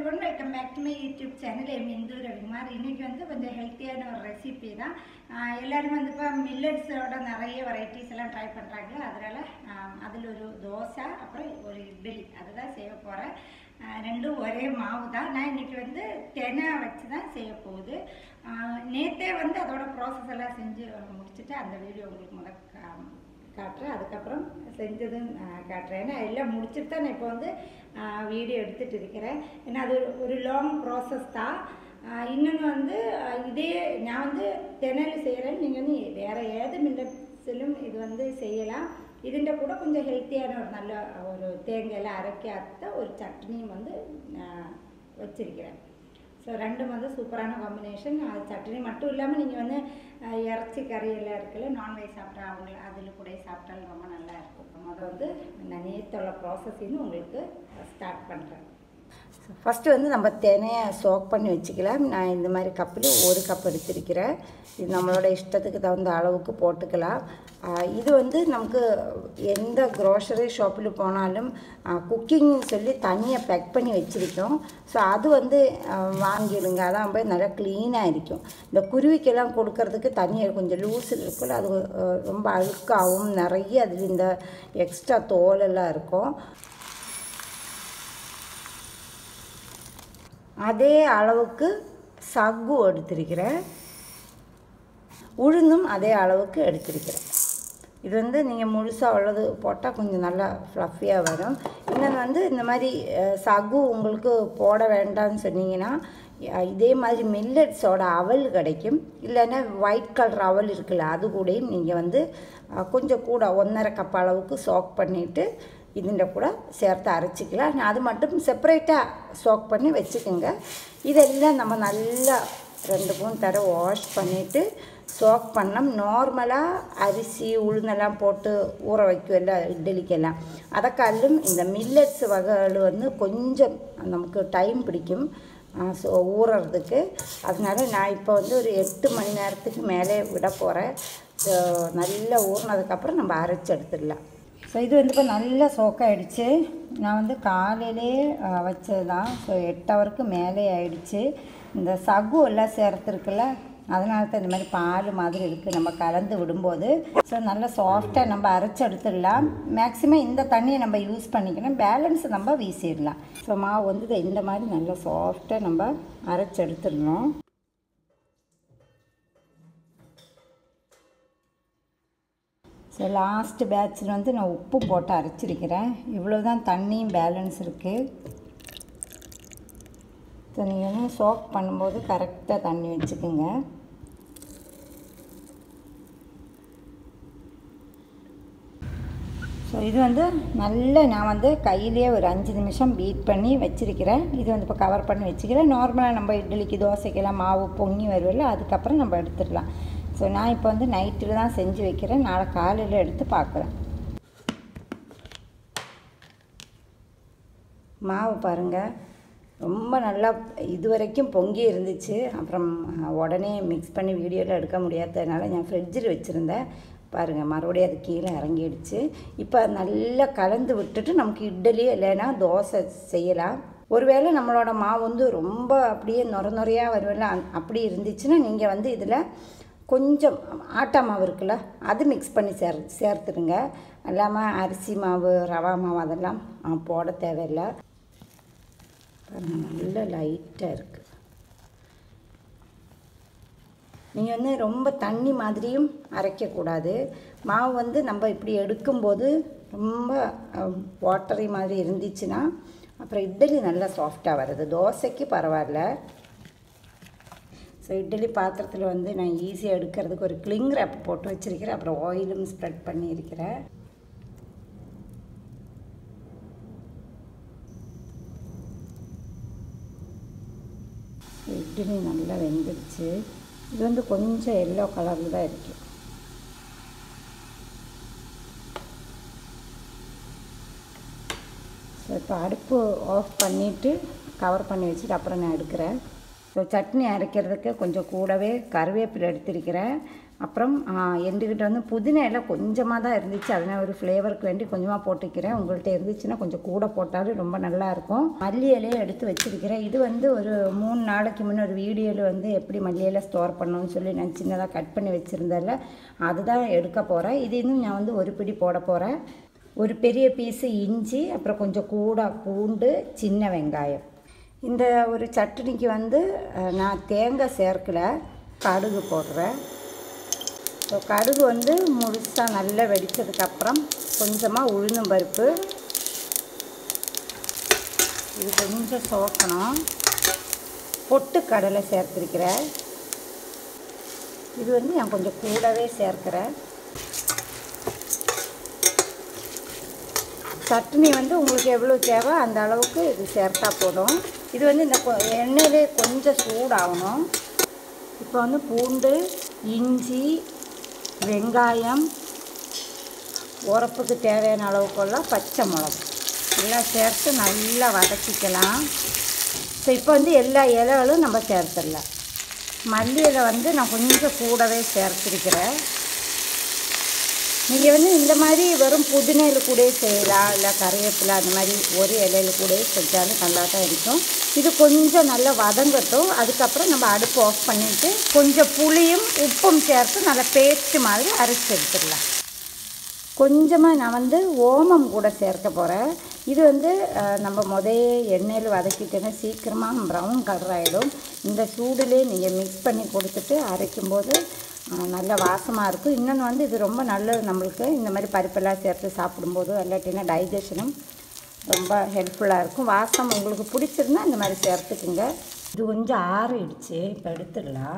one welcome back to my YouTube channel M Indhu Ravikumar இன்னைக்கு வந்து கொஞ்சம் ஹெல்த்தியான ஒரு ரெசிபி தான் ஆஹ் எல்லாரும் வந்து இப்போ மில்லட்ஸோட நிறைய வெரைட்டிஸ் எல்லாம் ட்ரை பண்ணுறாங்க அதனால் அதில் ஒரு தோசை அப்புறம் ஒரு இட்லி அதுதான் செய்ய போகிறேன் ரெண்டும் ஒரே மாவு தான் நான் இன்னைக்கு வந்து தெனை வச்சு தான் செய்ய போகுது ஆஹ் நேத்தே வந்து அதோட ப்ராசஸ் எல்லாம் செஞ்சு முடிச்சுட்டு அந்த வீடியோ உங்களுக்கு முதல் கா- காட்டுறேன் அதுக்கப்புறம் செஞ்சதும் ஆஹ் காட்டுறேன் ஏன்னா எல்லாம் முடிச்சுட்டு தான் நான் இப்போ வந்து வீடியோ எடுத்துகிட்டு இருக்கிறேன் ஏன்னா அது ஒரு- ஒரு லாங் ப்ராசஸ் தான் ஆஹ் இன்னொன்று வந்து ஆஹ் இதே நான் வந்து திணறு செய்கிறேன் நீங்கள் வந்து வேறு ஏது மில்லட்ஸிலும் இது வந்து செய்யலாம் ഇതിൻ്റെ കൂടെ கொஞ்சம் ஹெல்த்தியான ஒரு நல்ல ஒரு தேங்காயில் அரைக்காத ஒரு சட்னியும் வந்து நான் வச்சிருக்கிறேன் ஸோ ரெண்டும் வந்து சூப்பரான காம்பினேஷன் அது சட்னி மட்டும் இல்லாமல் நீங்கள் வந்து அஹ், இறைச்சி கறி எல்லாம் இருக்குல்ல நான்வெஜ் சாப்பிட்ற அவங்க அதில் கூட சாப்பிட்டாலும் ரொம்ப நல்லா இருக்கும் அதை வந்து நான் நேற்றுள்ள ப்ராசஸிங் உங்களுக்கு ஸ்டார்ட் பண்ணுறேன் ஃபஸ்ட்டு வந்து நம்ம தினையை சோக் பண்ணி வச்சுக்கலாம் நான் இந்த மாதிரி கப்பில் ஒரு கப் எடுத்திருக்கிறேன் இது நம்மளோட இஷ்டத்துக்கு தகுந்த அளவுக்கு போட்டுக்கலாம் ஆஹ் இது வந்து நமக்கு எந்த க்ரோசரி ஷாப்பில் போனாலும் குக்கிங்னு சொல்லி தனியாக பேக் பண்ணி வச்சுருக்கோம் ஸோ அது வந்து ஆஹ் வாங்கிடுங்க அதான் போய் நல்லா க்ளீனாக இருக்கும் இந்த குருவிக்கெல்லாம் கொடுக்கறதுக்கு தனியாக கொஞ்சம் லூஸ் இருக்குல்ல அது ஆஹ் ரொம்ப அழுக்காகவும் நிறைய அதில் இந்த எக்ஸ்ட்ரா தோலெல்லாம் இருக்கும் அதே அளவுக்கு சகு எடுத்திருக்கிறேன் உளுந்தும் அதே அளவுக்கு எடுத்திருக்கிறேன் இது வந்து நீங்கள் முழுசாக உள்ளது போட்டால் கொஞ்சம் நல்லா ஃப்ளஃபியாக வரும் இன்னொன்று வந்து இந்த மாதிரி அஹ், சகு உங்களுக்கு போட வேண்டாம்னு சொன்னீங்கன்னா அஹ், இதே மாதிரி மில்லட்ஸோட அவல் கிடைக்கும் இல்லைன்னா ஒயிட் கலர் அவல் இருக்குல்ல அது கூடயும் நீங்கள் வந்து அஹ், கொஞ்சம் கூட ஒன்றரை கப் அளவுக்கு சோக் பண்ணிவிட்டு ഇതിൻ്റെ കൂടെ ചേർത്ത് അരച്ചിக்கலாம் அது மட்டும் செப்பரேட்டாக சோக் பண்ணி வச்சுக்கோங்க இதெல்லாம் நம்ம நல்லா ரெண்டு மூணு தடவை வாஷ் பண்ணிவிட்டு சோக் பண்ணோம் நார்மலாக அரிசி உளுந்தெல்லாம் போட்டு ஊற வைக்கும்ல இட்லிக்கெல்லாம் அதற்காலும் இந்த மில்லட்ஸ் வகைகள் வந்து கொஞ்சம் நமக்கு டைம் பிடிக்கும் ஸோ ஊறுறதுக்கு அதனால நான் இப்போ வந்து ஒரு எட்டு மணி நேரத்துக்கு மேலே விட போகிறேன் நல்லா ஊறினதுக்கப்புறம் நம்ம அரைச்சி எடுத்துடலாம் ஸோ இது வந்து இப்போ நல்லா சோக்காயிடுச்சு நான் வந்து காலையிலே வச்சது தான் ஸோ எட்டு ஹவருக்கு மேலே ஆயிடுச்சு இந்த சகு எல்லாம் சேர்த்துருக்குல்ல அதனால தான் இந்த மாதிரி பால் மாதிரி இருக்குது நம்ம கலந்து விடும்போது ஸோ நல்லா சாஃப்டாக நம்ம அரைச்சி எடுத்துடலாம் மேக்ஸிமம் இந்த தண்ணியை நம்ம யூஸ் பண்ணிக்கணும் பேலன்ஸ் நம்ம வீசிடலாம் ஸோ மாவு வந்து இதை இந்த மாதிரி நல்லா சாஃப்டாக நம்ம அரைச்சி எடுத்துடணும் ஸோ லாஸ்ட் பேட்சில் வந்து நான் உப்பு போட்டு அரைச்சிருக்கிறேன் இவ்வளோ தான் தண்ணியும் பேலன்ஸ் இருக்குது ஸோ நீங்கள் வந்து சோக் பண்ணும்போது கரெக்டாக தண்ணி வச்சுக்கோங்க ஸோ இது வந்து நல்ல நான் வந்து கையிலேயே ஒரு அஞ்சு நிமிஷம் பீட் பண்ணி வச்சிருக்கிறேன் இது வந்து இப்போ கவர் பண்ணி வச்சுக்கிறேன் நார்மலாக நம்ம இட்லிக்கு தோசைக்கெல்லாம் மாவு பொங்கி வருவில்ல அதுக்கப்புறம் நம்ம எடுத்துடலாம் ஸோ நான் இப்போ வந்து நைட்டில் தான் செஞ்சு வைக்கிறேன் நாளை காலையில் எடுத்து பார்க்குறேன் மாவு பாருங்கள் ரொம்ப நல்லா இது வரைக்கும் பொங்கி இருந்துச்சு அப்புறம் உடனே மிக்ஸ் பண்ணி வீடியோவில் எடுக்க முடியாததுனால நான் ஃப்ரிட்ஜில் வச்சுருந்தேன் பாருங்கள் மறுபடியும் அது கீழே இறங்கிடுச்சு இப்போ நல்லா கலந்து விட்டுட்டு நமக்கு இட்லி இல்லைன்னா தோசை செய்யலாம் ஒருவேளை நம்மளோட மாவு வந்து ரொம்ப அப்படியே நுர நுறையாக வருவில்ல அந்- அப்படி இருந்துச்சுன்னா நீங்கள் வந்து இதில் கொஞ்சம் ஆட்டா மாவு இருக்குல்ல அது மிக்ஸ் பண்ணி சேர் சேர்த்துடுங்க இல்லாமல் அரிசி மாவு ரவா மாவு அதெல்லாம் ஆ, போட தேவையில்லை பாருங்க நல்ல லைட்டாக இருக்குது நீங்கள் வந்து ரொம்ப தண்ணி மாதிரியும் அரைக்கக்கூடாது மாவு வந்து நம்ம இப்படி எடுக்கும்போது ரொம்ப வாட்டரி மாதிரி இருந்துச்சுன்னா அப்புறம் இட்லி நல்லா சாஃப்டாக வருது தோசைக்கு பரவாயில்ல ஸோ இட்லி பாத்திரத்தில் வந்து நான் ஈஸியாக எடுக்கிறதுக்கு ஒரு கிளிங் ரேப் போட்டு வச்சுருக்கிறேன் அப்புறம் ஆயிலும் ஸ்ப்ரெட் பண்ணியிருக்கிறேன் இட்லி நல்லா வெந்துடுச்சு இது வந்து கொஞ்சம் எல்லோ கலரில் தான் இருக்குது ஸோ இப்போ அடுப்பு ஆஃப் பண்ணிவிட்டு கவர் பண்ணி வச்சுட்டு அப்புறம் நான் எடுக்கிறேன் ஸோ சட்னி அரைக்கிறதுக்கு கொஞ்சம் கூடவே கருவேப்பிலை எடுத்திருக்கிறேன் அப்புறம் என்கிட்ட வந்து புதினா எல்லாம் கொஞ்சமாக தான் இருந்துச்சு அதனால் ஒரு ஃப்ளேவருக்கு வேண்டி கொஞ்சமாக போட்டுக்கிறேன் உங்கள்கிட்ட இருந்துச்சுன்னா கொஞ்சம் கூட போட்டாலும் ரொம்ப நல்லாயிருக்கும் மல்லி இலையை எடுத்து வச்சிருக்கிறேன் இது வந்து ஒரு மூணு நாளைக்கு முன்னே ஒரு வீடியோவில் வந்து எப்படி மல்லி இலை ஸ்டோர் பண்ணணும்னு சொல்லி நான் சின்னதாக கட் பண்ணி வச்சுருந்தேன்ல அதுதான் எடுக்க போகிறேன் இது இன்னும் நான் வந்து ஒரு பிடி போட போகிறேன் ஒரு பெரிய பீஸு இஞ்சி அப்புறம் கொஞ்சம் கூட பூண்டு சின்ன வெங்காயம் இந்த ஒரு சட்னிக்கு வந்து அஹ், நான் தேங்காய் சேர்க்கல கடுகு போடுறேன் ஸோ கடுகு வந்து முழுசாக நல்லா வெடித்ததுக்கப்புறம் கொஞ்சமாக உளுந்தும் பருப்பு இது கொஞ்சம் சோக்கணும் பொட்டு கடலை சேர்த்துருக்கிறேன் இது வந்து நான் கொஞ்சம் கூடவே சேர்க்கிறேன் சட்னி வந்து உங்களுக்கு எவ்வளோ தேவை அந்த அளவுக்கு இது சேர்த்தா போதும் இது வந்து இந்த கொ- எண்ணெயிலே கொஞ்சம் சூடாகணும் இப்போ வந்து பூண்டு இஞ்சி வெங்காயம் உரப்புக்கு தேவையான அளவுக்கெல்லாம் பச்சை மிளகு எல்லாம் சேர்த்து நல்லா வதக்கிக்கலாம் ஸோ இப்போ வந்து எல்லா இலைகளும் நம்ம சேர்த்துடலாம் மல்லி இலை வந்து நான் கொஞ்சம் கூடவே சேர்த்துருக்கிறேன் நீங்கள் வந்து இந்த மாதிரி வெறும் புதினையில் கூட செய்யலாம் இல்லை கறிவேப்பிலை அந்த மாதிரி ஒரு இலையில கூட செஞ்சாலும் நல்லா தான் இருக்கும் இது கொஞ்சம் நல்லா வதங்கட்டும் அதுக்கப்புறம் நம்ம அடுப்பு ஆஃப் பண்ணிவிட்டு கொஞ்சம் புளியும் உப்பும் சேர்த்து நல்லா பேஸ்ட் மாதிரி அரைச்சி எடுத்துடலாம் கொஞ்சமாக நான் வந்து ஓமம் கூட சேர்க்க போகிறேன் இது வந்து அஹ், நம்ம முதே எண்ணெயில் வதக்கிட்டேன்னா சீக்கிரமாக ப்ரௌன் கலர் ஆகிடும் இந்த சூடுலேயே நீங்கள் மிக்ஸ் பண்ணி கொடுத்துட்டு அரைக்கும்போது அஹ், நல்ல வாசமாக இருக்கும் இன்னொன்று வந்து இது ரொம்ப நல்லது நம்மளுக்கு இந்த மாதிரி பருப்பெல்லாம் சேர்த்து சாப்பிடும்போது இல்லாட்டினா டைஜஷனும் ரொம்ப ஹெல்ப்ஃபுல்லாக இருக்கும் வாசம் உங்களுக்கு பிடிச்சிருந்தா இந்த மாதிரி சேர்த்துக்குங்க இது கொஞ்சம் ஆறிடுச்சு இப்போ எடுத்துடலாம்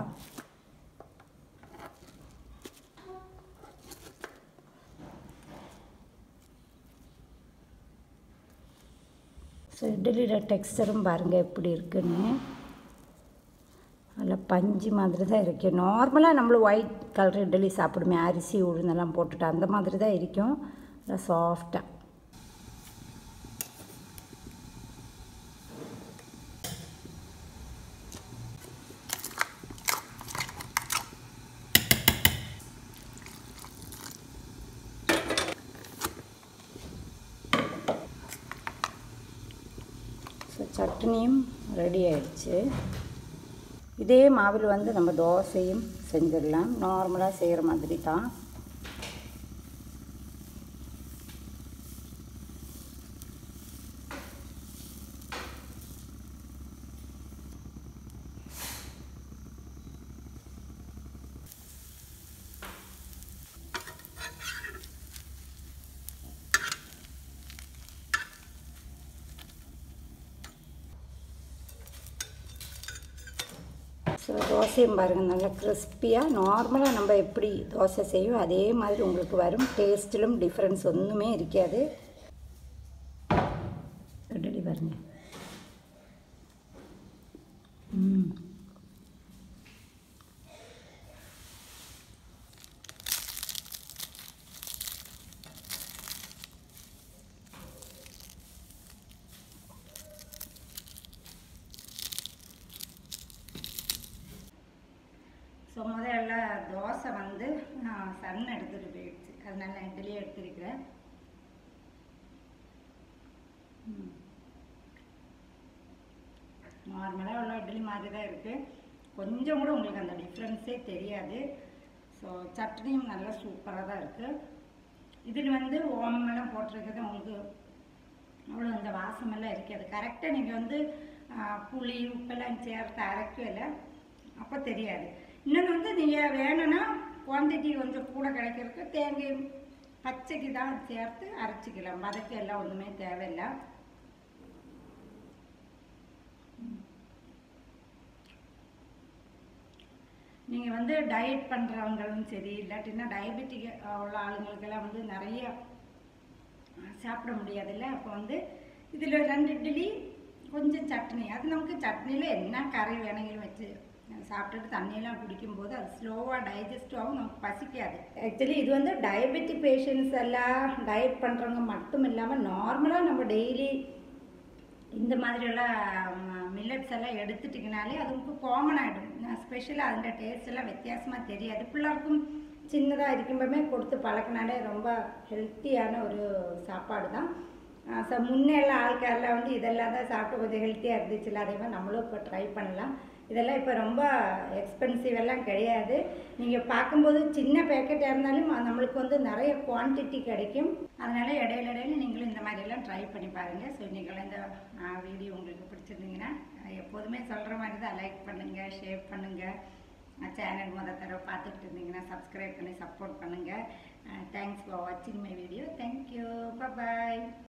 ஸோ இட்லியோட டெக்ஸ்டரும் பாருங்கள் எப்படி இருக்குன்னு நல்லா பஞ்சு மாதிரி தான் இருக்கு நார்மலாக நம்மளும் ஒயிட் கலர் இட்லி சாப்பிடுமே அரிசி உளுந்தெல்லாம் போட்டுட்டு அந்த மாதிரி தான் இருக்கும் நல்லா சாஃப்டாக ஸோ சட்னியும் ரெடி ஆயிடுச்சு இதே மாவில் வந்து நம்ம தோசையும் செஞ்சிடலாம் நார்மலாக செய்கிற மாதிரி தான் ஸோ தோசையும் பாருங்கள் நல்லா கிறிஸ்பியாக நார்மலாக நம்ம எப்படி தோசை செய்வோம் அதே மாதிரி உங்களுக்கு வரும் டேஸ்ட்டிலும் டிஃப்ரென்ஸ் ஒன்றுமே இருக்காது இட்லி பாருங்க ம் ஸோ முதல்ல தோசை வந்து நான் சன் எடுத்துகிட்டு போயிடுச்சு அதனால நான் இட்லியே எடுத்திருக்கிறேன் நார்மலாக உள்ள இட்லி மாதிரி தான் இருக்குது கொஞ்சம் கூட உங்களுக்கு அந்த டிஃப்ரென்ஸே தெரியாது ஸோ சட்னியும் நல்லா சூப்பராக தான் இருக்குது இதில் வந்து ஓமெல்லாம் போட்டிருக்கிறது உங்களுக்கு அவ்வளோ அந்த வாசமெல்லாம் இருக்காது கரெக்டாக நீங்கள் வந்து ஆ, புளி உப்பெல்லாம் சேர்த்து அரைக்கல அப்போ தெரியாது இன்னொன்று வந்து நீங்கள் வேணும்னா குவான்டிட்டி கொஞ்சம் கூட கிடைக்கிறதுக்கு தேங்காய் பச்சைக்கு தான் சேர்த்து அரைச்சிக்கலாம் வதக்க எல்லாம் ஒன்றுமே தேவையில்லை நீங்கள் வந்து டயட் பண்ணுறவங்களும் சரி இல்லாட்டினா டயபெட்டிக் உள்ள ஆளுங்களுக்கெல்லாம் வந்து நிறைய சாப்பிட முடியாதுல்ல அப்போ வந்து இதில் ரெண்டு இட்லி கொஞ்சம் சட்னி அது நமக்கு சட்னியில் என்ன கறி வேணுங்களும் வச்சு சாப்பிட்டுட்டு தண்ணியெல்லாம் குடிக்கும்போது அது ஸ்லோவாக டைஜஸ்ட் ஆகும் நமக்கு பசிக்காது ஆக்சுவலி இது வந்து டயபெட்டிக் பேஷண்ட்ஸ் எல்லாம் டயட் பண்ணுறவங்க மட்டும் இல்லாமல் நார்மலாக நம்ம டெய்லி இந்த மாதிரிയുള്ള மில்லட்ஸ் எல்லாம் எடுத்துட்டிங்கனாலே அது உங்களுக்கு காமன் ஆகிடும் ஸ்பெஷலாக அதோட டேஸ்ட் எல்லாம் வித்தியாசமாக தெரியாது பிள்ளைக்கும் சின்னதாக இருக்கும்போமே கொடுத்து பழக்கினாலே ரொம்ப ஹெல்த்தியான ஒரு சாப்பாடு தான் ஸோ முன்னெல்லாம் ஆள்காரில் வந்து இதெல்லாம் தான் சாப்பிட்டு கொஞ்சம் ஹெல்த்தியாக இருந்துச்சுல்ல அதே மாதிரி நம்மளும் இப்போ ட்ரை பண்ணலாம் இதெல்லாம் இப்போ ரொம்ப எக்ஸ்பென்சிவ் எல்லாம் கிடையாது நீங்கள் பார்க்கும்போது சின்ன பேக்கெட்டாக இருந்தாலும் நம்மளுக்கு வந்து நிறைய குவான்டிட்டி கிடைக்கும் அதனால இடையில இடையில நீங்களும் இந்த மாதிரி எல்லாம் ட்ரை பண்ணி பாருங்கள் ஸோ நீங்கள் இந்த வீடியோ உங்களுக்கு பிடிச்சிருந்தீங்கன்னா எப்போதுமே சொல்கிற மாதிரி தான் லைக் பண்ணுங்கள் ஷேர் பண்ணுங்கள் சேனல் முத தடவை பார்த்துட்டு இருந்தீங்கன்னா சப்ஸ்கிரைப் பண்ணி சப்போர்ட் பண்ணுங்கள் தேங்க்ஸ் ஃபார் வாட்சிங் மை வீடியோ தேங்க்யூ பாய்